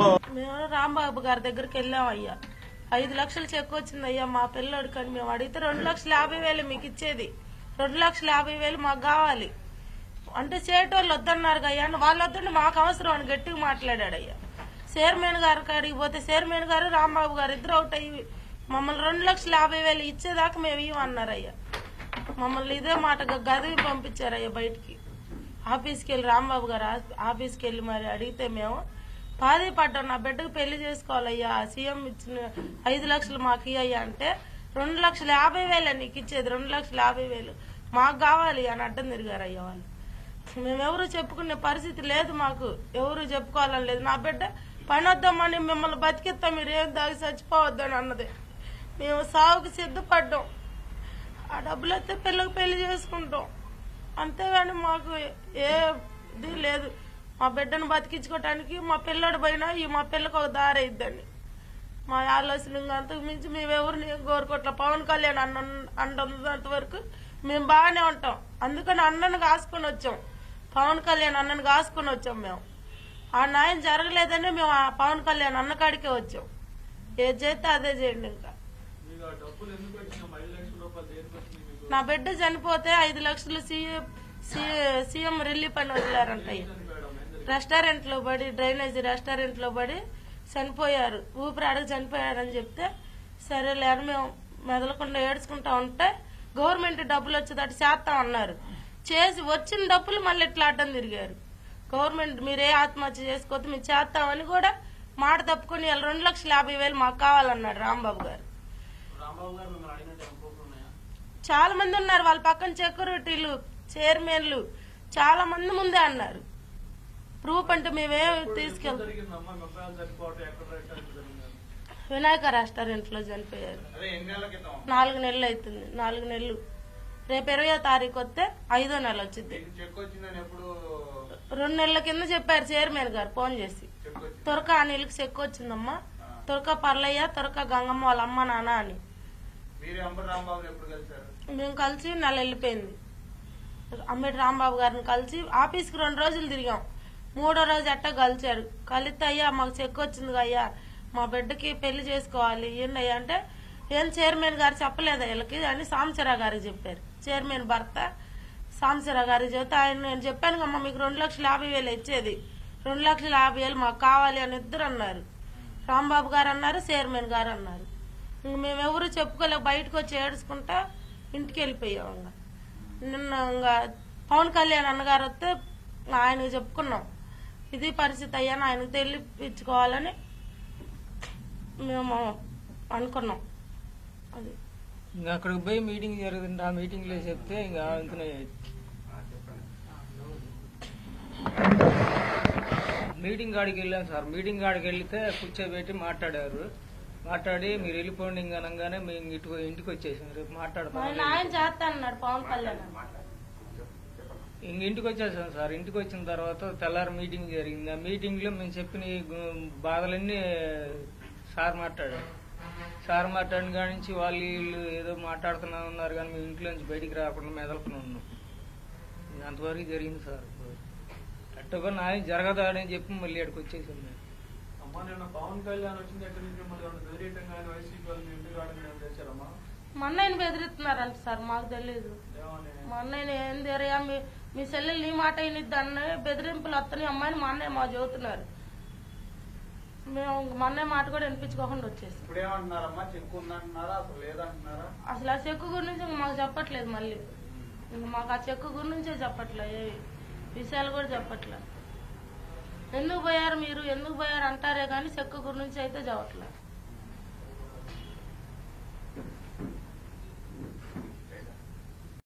మేము రాంబాబు గారి దగ్గరికి వెళ్ళాం అయ్యా ఐదు లక్షలు చెక్ వచ్చింది అయ్యా మా పిల్లోడికి అని మేము అడిగితే రెండు లక్షల యాభై వేలు మీకు ఇచ్చేది రెండు లక్షల యాభై వేలు మాకు కావాలి అంటే చేటోళ్ళు వద్దన్నారు అయ్యా అని వాళ్ళు వద్దండి మాకు అవసరం అని గట్టిగా మాట్లాడాడు అయ్యా చైర్మన్ గారి కాడికి పోతే చైర్మన్ గారు రాంబాబు గారు ఇద్దరు అవుట్ అయ్యి మమ్మల్ని రెండు లక్షల యాభై వేలు ఇచ్చేదాకా మేము ఇవ్వమన్నారు అయ్యా మమ్మల్ని ఇదే మాట గదికి పంపించారయ్యా బయటికి ఆఫీస్కి వెళ్ళి రాంబాబు గారు ఆ- ఆఫీస్కి వెళ్ళి మరి అడిగితే మేము పాదే పడ్డాం నా బిడ్డకు పెళ్లి చేసుకోవాలయ్యా సీఎం ఇచ్చిన ఐదు లక్షలు మాకు ఇయ్యయ్యా అంటే రెండు లక్షల యాభై వేలు నీకు ఇచ్చేది రెండు లక్షల యాభై వేలు మాకు కావాలి అని అడ్డం తిరిగారు అయ్యా వాళ్ళు మేమెవరు చెప్పుకునే పరిస్థితి లేదు మాకు ఎవరు చెప్పుకోవాలని లేదు నా బిడ్డ పని వద్దామని మిమ్మల్ని బతికిస్తాం మీరు ఏం దాగి చచ్చిపోవద్దని అన్నది మేము సాగుకు సిద్ధపడ్డాం ఆ డబ్బులు వస్తే పిల్లకి పెళ్లి చేసుకుంటాం అంతేగాని మాకు ఏ ఇది లేదు మా బిడ్డను బతికించుకోవటానికి మా పిల్లడు పోయినా ఈ మా పిల్లకి ఒక దారి అయిద్దండి మా ఆలోచన ఇంకా అంతకు మించి మేమెవరిని కోరుకోవట్లే పవన్ కళ్యాణ్ అన్న అంటున్నంత వరకు మేము బాగానే ఉంటాం అందుకని అన్నను కాసుకొని వచ్చాం పవన్ కళ్యాణ్ అన్నను కాసుకొని వచ్చాం మేము ఆ న్యాయం జరగలేదని మేము ఆ పవన్ కళ్యాణ్ అన్న కాడికే వచ్చాం ఏది చేస్తే అదే చేయండి ఇంకా మీకు ఆ డబ్బులు ఎందుకు వచ్చినాయి ఐదు లక్షల రూపాయలు దేనికి వచ్చినాయి మీకు నా బిడ్డ చనిపోతే ఐదు లక్షలు సీఎం సీఎం రిలీఫ్ అని వదిలారంట అయ్య. చనిపోయడం ఏంది? రెస్టారెంట్ లో పడి డ్రైనేజ్ రెస్టారెంట్ లో పడి చనిపోయారు ఊపిరి అడగ చనిపోయారని చెప్తే సరేలే అని మేము మెదలకుండా ఏడ్చుకుంటా ఉంటే గవర్నమెంట్ డబ్బులు వచ్చేటట్టు చేస్తాం అన్నారు చేసి వచ్చిన డబ్బులు మళ్ళీ ఇట్లా అడ్డం తిరిగారు గవర్నమెంట్ మీరే ఆత్మహత్య చేసుకోవద్దు మేము చేస్తామని కూడా మాట తప్పుకొని ఇలా రెండు లక్షల యాభై వేలు మాకు కావాలన్నాడు రాంబాబు గారు రాంబాబు గారు మిమ్మల్ని అడిగినట్టు అనుకోకుండా ఉన్నాయా చాలా మంది ఉన్నారు వాళ్ళ పక్కన సెక్యూరిటీలు చైర్మన్లు చాలా మంది ముందే అన్నారు ప్రూఫ్ అంటే మేమేం తీసుకెళ్తాం జరిగిందమ్మా మీ అబ్బాయిలు చనిపోవటం ఎక్కడ రెస్టారెంట్ జరిగింది వినాయక రెస్టారెంట్ లో చనిపోయారు అదే ఎన్ని నెలల క్రితం నాలుగు నెలలు అవుతుంది నాలుగు నెలలు రేపు ఇరవయో తారీఖు వస్తే ఐదో నెల వచ్చింది మీకు చెక్ వచ్చిందని ఎప్పుడు రెండు నెలల కింద చెప్పారు చైర్మన్ గారు ఫోన్ చేసి చెక్ వచ్చింది తురక అనిల్కి చెక్కు వచ్చిందమ్మా తురక పర్లయ్య తురక గంగమ్మ వాళ్ళ అమ్మ నాన్న అని మీరే అంబర్ రాంబాబుని ఎప్పుడు కలిశారు మేము కలిసి నెల వెళ్ళిపోయింది అమ్మేటి రాంబాబు గారిని కలిసి ఆఫీస్కి రెండు రోజులు తిరిగాం మూడో రోజు అట్ట కలిచారు కలిస్తే అయ్యా మాకు చెక్ వచ్చింది అయ్యా మా బిడ్డకి పెళ్లి చేసుకోవాలి ఏంటి అయ్యా అంటే ఏం చైర్మన్ గారు చెప్పలేదు వీళ్ళకి అని సాంబశివరావు గారికి చెప్పారు చైర్మన్ భర్త సాంబశివరావు గారికి చెప్తే ఆయన నేను చెప్పాను అమ్మ మీకు రెండు లక్షల యాభై వేలు ఇచ్చేది రెండు లక్షల యాభై వేలు మాకు కావాలి అని ఇద్దరు అన్నారు రాంబాబు గారు అన్నారు చైర్మన్ గారు అన్నారు ఇంక మేము ఎవరు చెప్పుకోలేక బయటకు వచ్చి ఏడుచుకుంటా ఇంటికి వెళ్ళిపోయాం ఇంకా నిన్న ఇంకా పవన్ కళ్యాణ్ అన్నగారు వస్తే ఆయనకు చెప్పుకున్నాం ఇది పరిస్థితి అయ్యాను ఆయనకు తెలిపించుకోవాలని మేము అనుకున్నాం అది ఇంకా అక్కడికి పోయి మీటింగ్ జరుగుతుంది ఆ మీటింగ్ లో చెప్తే ఇంకా అంతనే మీటింగ్ కాడికి వెళ్ళాం సార్ మీటింగ్ కాడికి వెళ్తే కూర్చోబెట్టి మాట్లాడారు మాట్లాడి మీరు వెళ్ళిపోండి ఇంకా అనగానే మేము ఇటు ఇంటికి వచ్చేసాం రేపు మరి మాట్లాడతాం న్యాయం చేస్తా అన్నాడు పవన్ కళ్యాణ్ అన్న. ఇంక ఇంటికి వచ్చేసాం సార్ ఇంటికి వచ్చిన తర్వాత తెల్లారి మీటింగ్ జరిగింది ఆ మీటింగ్ లో మేము చెప్పిన ఈ గు- బాధలన్నీ సార్ మాట్లాడారు సార్ మాట్లాడిన కాడి నుంచి వాళ్ళు వీళ్ళు ఏదో మాట్లాడుతున్నా ఉన్నారు కానీ మేము ఇంట్లో నుంచి బయటికి రాకుండా మెదలుకుని ఉన్నాం ఇంక అంతవరకు జరిగింది సార్ అట్టుగా న్యాయం జరగదా అని చెప్పి మళ్ళీ ఇక్కడికి వచ్చేసాం మేము అమ్మా నిన్న పవన్ కళ్యాణ్ వచ్చిన దగ్గర నుంచి మిమ్మల్ని ఏమన్నా బెదిరియటం కానీ వైసీపీ వాళ్ళు మీ ఇంటికి రావడం ఏమైనా చేశారమ్మా మా అన్నయ్యని బెదిరిస్తున్నారంట సార్ మాకు తెలియదు ఏమని మా అన్నయ్యని ఏం తెరయా మీ మీ చెల్లెలు నీ మాట అయినిద్ది అన్న బెదిరింపులు వస్తున్నాయి అమ్మాయిని మా అన్నయ్య మా చదువుతున్నారు మేము మా అన్నయ్య మాట కూడా వినిపించుకోకుండా వచ్చేసాం ఇప్పుడు ఏమంటున్నారమ్మా చెక్కు ఉందంటున్నారా అసలు లేదంటున్నారా అసలు ఆ చెక్కు గురించి ఇంక మాకు చెప్పట్లేదు మళ్ళీ ఇంక మాకు ఆ చెక్కు గురించే చెప్పట్లే ఏ విషయాలు కూడా చెప్పట్లే ఎందుకు పోయారు మీరు ఎందుకు పోయారు అంటారే కానీ చెక్కు గురించి అయితే చెప్పట్లే